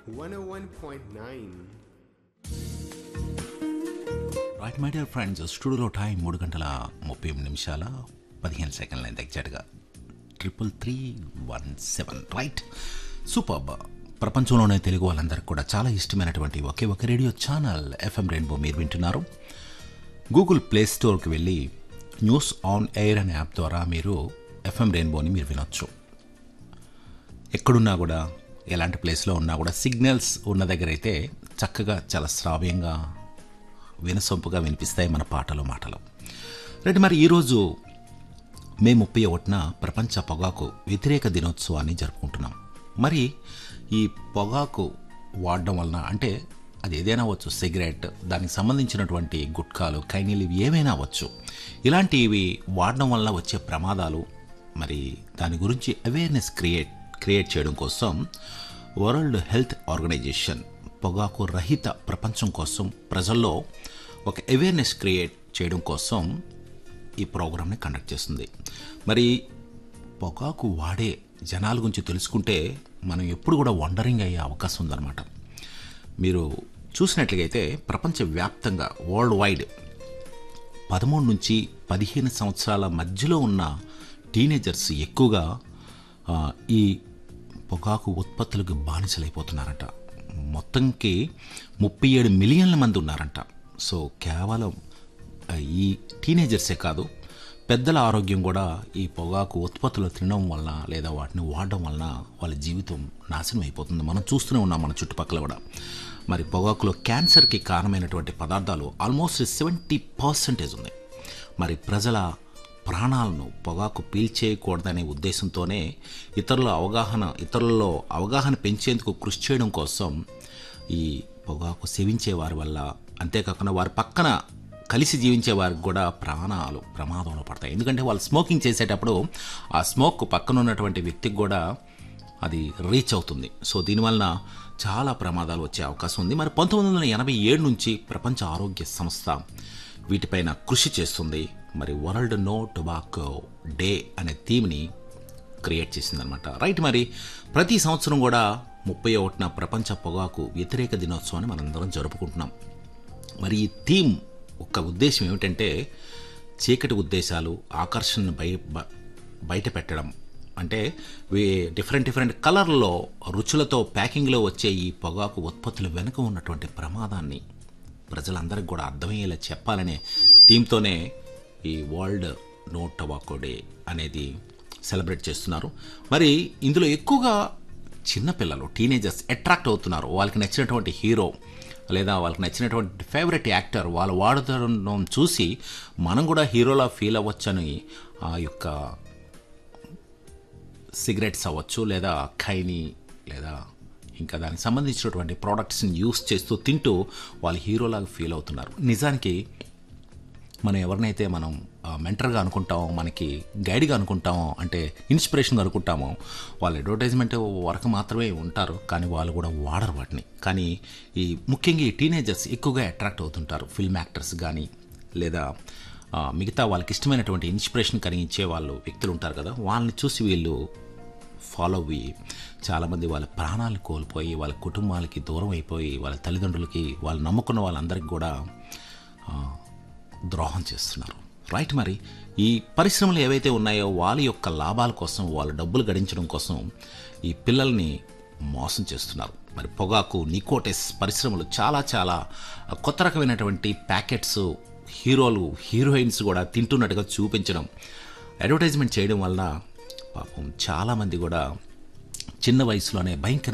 101.9. Right my dear friends స్టూడియోలో time మూడు గంటల ముప్పై ఎనిమిది నిమిషాల పదిహేను సెకండ్ల అయింది ఎగ్జాక్ట్గా triple three one seven right super ప్రపంచంలోనే తెలుగు వాళ్ళందరికీ కూడా చాలా ఇష్టమైనటువంటి ఒకే ఒక రేడియో ఛానల్ ఎఫ్ఎం రెయిన్బో మీరు వింటున్నారు గూగుల్ ప్లే స్టోర్కి వెళ్ళి న్యూస్ ఆన్ ఎయిర్ అనే యాప్ ద్వారా మీరు ఎఫ్ఎం రెయిన్బోని మీరు వినొచ్చు ఎక్కడున్నా కూడా ఎలాంటి ప్లేస్లో ఉన్నా కూడా సిగ్నల్స్ ఉన్న దగ్గర అయితే చక్కగా చాలా శ్రావ్యంగా వినసొంపుగా వినిపిస్తాయి మన పాటలు మాటలు రైట్ మరి ఈరోజు మే ముప్పై ఒకటిన ప్రపంచ పొగాకు వ్యతిరేక దినోత్సవాన్ని జరుపుకుంటున్నాం మరి ఈ పొగాకు వాడడం వలన అంటే అది ఏదైనా అవ్వచ్చు సిగరెట్ దానికి సంబంధించినటువంటి గుట్కాలు కైనీలు ఇవి ఏమైనా అవ్వచ్చు ఇలాంటివి వాడడం వల్ల వచ్చే ప్రమాదాలు మరి దాని గురించి అవేర్నెస్ క్రియేట్ క్రియేట్ చేయడం కోసం వరల్డ్ హెల్త్ ఆర్గనైజేషన్ పొగాకు రహిత ప్రపంచం కోసం ప్రజల్లో ఒక అవేర్నెస్ క్రియేట్ చేయడం కోసం ఈ ప్రోగ్రామ్ని కండక్ట్ చేస్తుంది మరి పొగాకు వాడే జనాల గురించి తెలుసుకుంటే మనం ఎప్పుడు కూడా వండరింగ్ అయ్యే అవకాశం ఉందన్నమాట మీరు చూసినట్లయితే ప్రపంచవ్యాప్తంగా వరల్డ్ వైడ్ పదమూడు నుంచి పదిహేను సంవత్సరాల మధ్యలో ఉన్న టీనేజర్స్ ఎక్కువగా ఆ, ఈ పొగాకు ఉత్పత్తులకు బానిసలైపోతున్నారంట మొత్తంకి ముప్పై ఏడు మిలియన్ల మంది ఉన్నారంట సో కేవలం ఆ, ఈ టీనేజర్సే కాదు పెద్దల ఆరోగ్యం కూడా ఈ పొగాకు ఉత్పత్తులు తినడం వలన లేదా వాటిని వాడడం వలన వాళ్ళ జీవితం నాశనం అయిపోతుంది మనం చూస్తూనే ఉన్నాం మన చుట్టుపక్కల కూడా మరి పొగాకులో క్యాన్సర్కి కారణమైనటువంటి పదార్థాలు ఆల్మోస్ట్ సెవెంటీ పర్సెంటేజ్ ఉంది మరి ప్రజల ప్రాణాలను పొగాకు పీల్చేయకూడదనే ఉద్దేశంతోనే ఇతరుల అవగాహన ఇతరులలో అవగాహన పెంచేందుకు కృషి చేయడం కోసం ఈ పొగాకు సేవించే వారి వల్ల అంతేకాకుండా వారి పక్కన కలిసి జీవించే వారికి కూడా ప్రాణాలు ప్రమాదంలో పడతాయి ఎందుకంటే వాళ్ళు స్మోకింగ్ చేసేటప్పుడు ఆ స్మోక్ పక్కన ఉన్నటువంటి వ్యక్తికి కూడా అది రీచ్ అవుతుంది సో దీనివలన చాలా ప్రమాదాలు వచ్చే అవకాశం ఉంది మరి పంతొమ్మిది వందల ఎనభై ఏడు నుంచి ప్రపంచ ఆరోగ్య సంస్థ వీటిపైన కృషి చేస్తుంది మరి వరల్డ్ నో టొబాకో డే అనే థీమ్ని క్రియేట్ చేసిందనమాట రైట్ మరి ప్రతి సంవత్సరం కూడా ముప్పై ఒకటిన ప్రపంచ పొగాకు వ్యతిరేక దినోత్సవాన్ని మనందరం జరుపుకుంటున్నాం మరి ఈ థీమ్ ఒక ఉద్దేశం ఏమిటంటే చీకటి ఉద్దేశాలు ఆకర్షణను బయ బ- బయట పెట్టడం అంటే వీ- డిఫరెంట్ డిఫరెంట్ కలర్లో రుచులతో ప్యాకింగ్లో వచ్చే ఈ పొగాకు ఉత్పత్తుల వెనుక ఉన్నటువంటి ప్రమాదాన్ని ప్రజలందరికీ కూడా అర్థమయ్యేలా చెప్పాలనే థీమ్తోనే ఈ వరల్డ్ నో టొబాకో డే అనేది సెలబ్రేట్ చేస్తున్నారు మరి ఇందులో ఎక్కువగా చిన్నపిల్లలు టీనేజర్స్ అట్రాక్ట్ అవుతున్నారు వాళ్ళకి నచ్చినటువంటి హీరో లేదా వాళ్ళకి నచ్చినటువంటి ఫేవరెట్ యాక్టర్ వాళ్ళు వాడుతుండడం చూసి మనం కూడా హీరోలా ఫీల్ అవ్వచ్చని ఆ యొక్క సిగరెట్స్ అవ్వచ్చు లేదా ఖైని లేదా ఇంకా దానికి సంబంధించినటువంటి ప్రోడక్ట్స్ని యూస్ చేస్తూ తింటూ వాళ్ళు హీరోలాగా ఫీల్ అవుతున్నారు నిజానికి మనం ఎవరినైతే మనం ఆ, మెంటర్గా అనుకుంటామో మనకి గైడ్గా అనుకుంటామో అంటే ఇన్స్పిరేషన్గా అనుకుంటామో వాళ్ళ అడ్వర్టైజ్మెంట్ వరకు మాత్రమే ఉంటారు కానీ వాళ్ళు కూడా వాడరు వాటిని కానీ ఈ ముఖ్యంగా ఈ టీనేజర్స్ ఎక్కువగా అట్రాక్ట్ అవుతుంటారు ఫిల్మ్ యాక్టర్స్ కానీ లేదా ఆ, మిగతా వాళ్ళకి ఇష్టమైనటువంటి ఇన్స్పిరేషన్ కలిగించే వాళ్ళు వ్యక్తులు ఉంటారు కదా వాళ్ళని చూసి వీళ్ళు ఫాలో అయ్యి చాలామంది వాళ్ళ ప్రాణాలు కోల్పోయి వాళ్ళ కుటుంబాలకి దూరం అయిపోయి వాళ్ళ తల్లిదండ్రులకి వాళ్ళు నమ్ముకున్న వాళ్ళందరికీ కూడా ఆ, ద్రోహం చేస్తున్నారు రైట్ మరి ఈ పరిశ్రమలు ఏవైతే ఉన్నాయో వాళ్ళ యొక్క లాభాల కోసం వాళ్ళ డబ్బులు గడించడం కోసం ఈ పిల్లల్ని మోసం చేస్తున్నారు మరి పొగాకు నికోటెస్ పరిశ్రమలు చాలా చాలా కొత్త రకమైనటువంటి ప్యాకెట్స్ హీరోలు హీరోయిన్స్ కూడా తింటున్నట్టుగా చూపించడం అడ్వర్టైజ్మెంట్ చేయడం వల్ల పాపం చాలామంది కూడా చిన్న వయసులోనే భయంకర